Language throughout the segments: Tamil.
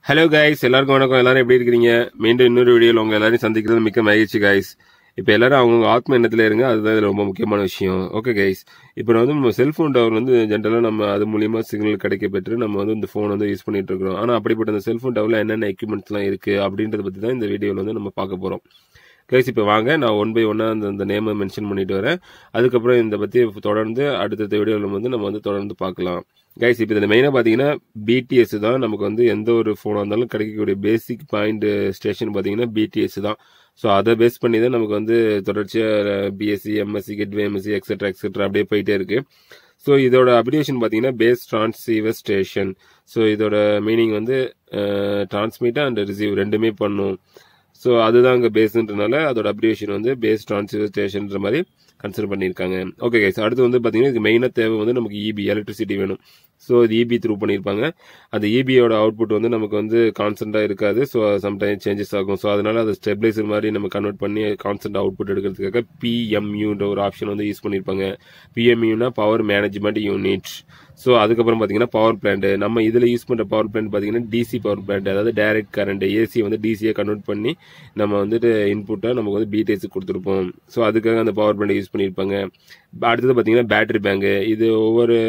ஹலோ கைஸ் எல்லாருக்கும் வணக்கம் எல்லாரும் எப்படி இருக்கிறீங்க மீண்டும் இன்னொரு வீடியோவில் உங்க எல்லாரையும் சந்திக்கிறது மிக்க மகிழ்ச்சி கைஸ் இப்போ எல்லாரும் அவங்கவுங்க ஆத்ம எண்ணத்தில் இருங்க அதுதான் இதுல ரொம்ப முக்கியமான விஷயம் ஓகே கைஸ் இப்போ வந்து நம்ம செல்ஃபோன் டவர் வந்து ஜென்ரலாக நம்ம அது மூலியமா சிக்னல் கிடைக்க பெற்று நம்ம வந்து இந்த ஃபோன் வந்து யூஸ் பண்ணிட்டு இருக்கிறோம் ஆனால் அப்படிப்பட்ட இந்த செல்ஃபோன் டவரில் என்னென்ன எக்யூப்மெண்ட்ஸ்லாம் இருக்கு அப்படின்றத பற்றி தான் இந்த வீடியோவில் வந்து நம்ம பார்க்க போகிறோம் கைஸ் இப்போ வாங்க நான் ஒன் பை ஒன்னாக அந்த அந்த நேமை மென்ஷன் பண்ணிட்டு வரேன் அதுக்கப்புறம் இந்த பற்றி தொடர்ந்து அடுத்தடுத்த வீடியோவில் வந்து நம்ம வந்து தொடர்ந்து பார்க்கலாம் கைஸ் இப்போ இதில் மெயினாக பார்த்தீங்கன்னா பிடிஎஸ் தான் நமக்கு வந்து எந்த ஒரு ஃபோனாக இருந்தாலும் கிடைக்கக்கூடிய பேசிக் பாயிண்ட் ஸ்டேஷன் பார்த்தீங்கன்னா பிடிஎஸ் தான் ஸோ அதை பேஸ் பண்ணி தான் நமக்கு வந்து தொடர்ச்சியாக BSC MSC gateway MSC etcetera etcetera அப்படியே போயிட்டே இருக்கு ஸோ இதோட அப்ளிகேஷன் பார்த்தீங்கன்னா பேஸ் டிரான்ஸ்சீவர் ஸ்டேஷன் ஸோ இதோட மீனிங் வந்து டிரான்ஸ்மிட் அண்ட் ரிசீவ் ரெண்டுமே பண்ணும் ஸோ அதுதான் அங்கே பேஸ்ன்றனால அதோட அப்ரிவேஷன் வந்து பேஸ் டிரான்ஸ்ஃபர் ஸ்டேஷன்ற மாதிரி கன்சிடர் பண்ணியிருக்காங்க ஓகே கைஸ் அடுத்து வந்து பார்த்தீங்கன்னா இதுக்கு மெயினாக தேவை வந்து நமக்கு இபி எலக்ட்ரிசிட்டி வேணும் ஸோ இது இபி த்ரூ பண்ணியிருப்பாங்க அந்த இபியோட அவுட்புட் வந்து நமக்கு வந்து கான்ஸ்டண்ட்டாக இருக்காது ஸோ சம்டைம் சேஞ்சஸ் ஆகும் ஸோ அதனால அது ஸ்டெபிளைசர் மாதிரி நம்ம கன்வெர்ட் பண்ணி கான்ஸ்டன்ட் அவுட்புட் எடுக்கிறதுக்காக பிஎம்யூன்ற ஒரு ஆப்ஷன் வந்து யூஸ் பண்ணியிருப்பாங்க பிஎம்யூனா பவர் மேனேஜ்மெண்ட் யூனிட் ஸோ அதுக்கப்புறம் பார்த்தீங்கன்னா பவர் பிளான்ட் நம்ம இதில் யூஸ் பண்ணுற பவர் பிளான்ட் பார்த்தீங்கன்னா டிசி பவர் பிளான்ட் அதாவது டைரக்ட் கரண்ட் ஏசி வந்து டிசியை கன்வெர்ட் பண்ணி நம்ம வந்துட்டு இன்புட்டை நமக்கு வந்து பிடிஎஸ் கொடுத்துருப்போம் ஸோ அதுக்காக அந்த பவர் பிளான்ட் யூஸ் பண்ணியிருப்பாங்க அடுத்தது பார்த்தீங்கன்னா பேட்டரி பேங்க் இது ஒவ்வொரு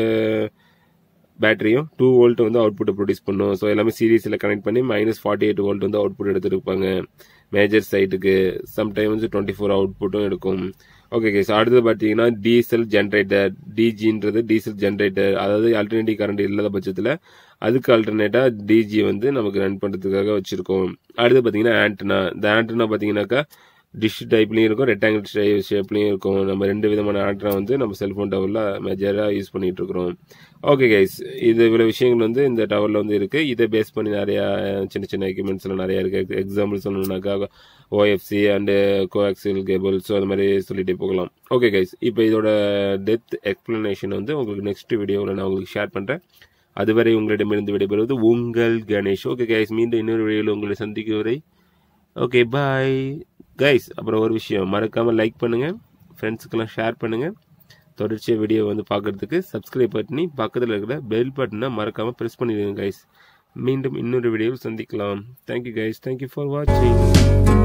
பேட்டரியும் டூ வோல்ட் வந்து அவுட்புட்டை ப்ரொடியூஸ் பண்ணும் ஸோ எல்லாமே சீரீஸில் கனெக்ட் பண்ணி மைனஸ் ஃபார்ட்டி எயிட் வோல்ட் வந்து அவுட்புட் எடுத்துருப்பாங்க மேஜர் சைட்டுக்கு சம்டைம் வந்து டுவெண்ட்டி ஃபோர் அவுட்புட்டும் எடுக்கும் ஓகே கேஸ் அடுத்தது பார்த்தீங்கன்னா டீசல் ஜென்ரேட்டர் டிஜின்றது டீசல் ஜென்ரேட்டர் அதாவது ஆல்டர்னேட்டிவ் கரண்ட் இல்லாத பட்சத்தில் அதுக்கு ஆல்டர்னேட்டா டிஜி வந்து நமக்கு ரன் பண்ணுறதுக்காக வச்சிருக்கோம் அடுத்து பார்த்தீங்கன்னா ஆண்டனா இந்த ஆண்டனா பார்த்தீங்கன்னாக்கா டிஷ் டைப்லையும் இருக்கும் ரெக்டாங்கிள் ஷேப்லையும் இருக்கும் நம்ம ரெண்டு விதமான ஆண்டனா வந்து நம்ம செல்ஃபோன் டவரில் மேஜராக யூஸ் பண்ணிட்டு இருக்கிறோம் ஓகே கைஸ் இது இவ்வளோ விஷயங்கள் வந்து இந்த டவரில் வந்து இருக்கு இதை பேஸ் பண்ணி நிறையா சின்ன சின்ன எக்யூப்மெண்ட்ஸ்லாம் நிறையா இருக்கு எக்ஸாம்பிள் சொல்லணும்னாக்கா OFC and coaxial cable so அந்த மாதிரி சொல்லிட்டே போகலாம் ஓகே கைஸ் இப்போ இதோட டெத் எக்ஸ்பிளனேஷன் வந்து உங்களுக்கு நெக்ஸ்ட் வீடியோவில் நான் உங்களுக்கு ஷேர் பண்ணுறேன் அதுவரை உங்களிடமிருந்து விடைபெறுவது உங்கள் கணேஷ் ஓகே கைஸ் மீண்டும் இன்னொரு வீடியோவில் உங்களை சந்திக்கும் வரை ஓகே பாய் கைஸ் அப்புறம் ஒரு விஷயம் மறக்காமல் லைக் பண்ணுங்கள் ஃப்ரெண்ட்ஸுக்கெல்லாம் ஷேர் பண்ணுங்கள் தொடர்ச்சியாக வீடியோ வந்து பார்க்குறதுக்கு சப்ஸ்கிரைப் பண்ணி பக்கத்தில் இருக்கிற பெல் பட்டனை மறக்காமல் ப்ரெஸ் பண்ணிடுங்க கைஸ் மீண்டும் இன்னொரு வீடியோவில் சந்திக்கலாம் தேங்க்யூ கைஸ் தேங்க்யூ ஃபார் வாட்சிங்